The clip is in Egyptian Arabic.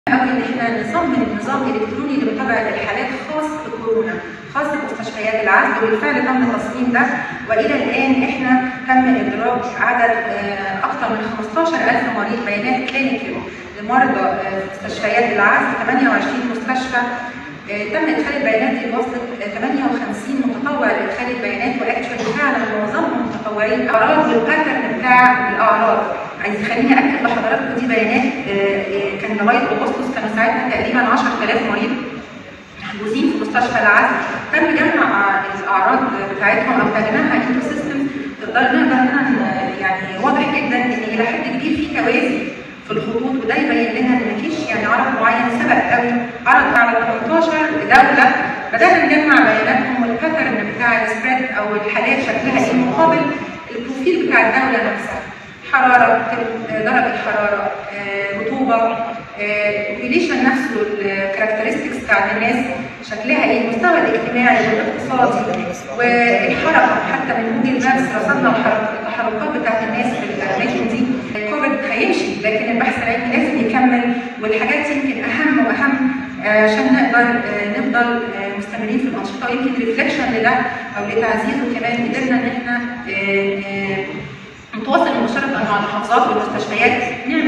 قوي ان احنا نصمم نظام الكتروني لمتابعه الحالات خاص بكورونا خاص بمستشفيات العزل وبالفعل تم التصميم ده والى الان احنا تم ادراج عدد اكثر من 15000 مريض بيانات كلينيكال لمرضى في مستشفيات العزل 28 مستشفى تم ادخال البيانات دي وصلت 58 متطوع لادخال البيانات واكشولي فعلا معظمهم متطوعين اعراض والباترن بتاع الاعراض عايز خليني اكد لحضراتكم دي بيانات كان لغايه اغسطس كانوا ساعتها تقريبا 10000 مريض محجوزين في مستشفى العزل تم جمع الاعراض بتاعتهم او تجميعها انتو سيستم تقدر نقدر يعني واضح جدا ان الى حد كبير في توازي في الخطوط وده يبين لنا ان مفيش يعني عرض معين سبق قوي عرض على 18 دوله بدانا نجمع بياناتهم والباترن بتاع السبريد او الحالات شكلها ايه مقابل البروفيل بتاع الدوله نفسها حراره درجه حراره رطوبه البوبيليشن نفسه الكاركترستكس بتاعت الناس شكلها ايه المستوى الاجتماعي والاقتصادي والحركه حتى من جوجل مابس رصدنا التحركات بتاعت الناس في الاماكن دي كوفيد هيمشي لكن البحث العلمي لازم يكمل والحاجات يمكن اهم واهم عشان نقدر نفضل مستمرين في الانشطه ويمكن ريفليكشن لده او لتعزيزه كمان قدرنا ان احنا نتواصل مباشره مع المحافظات والمستشفيات نعمل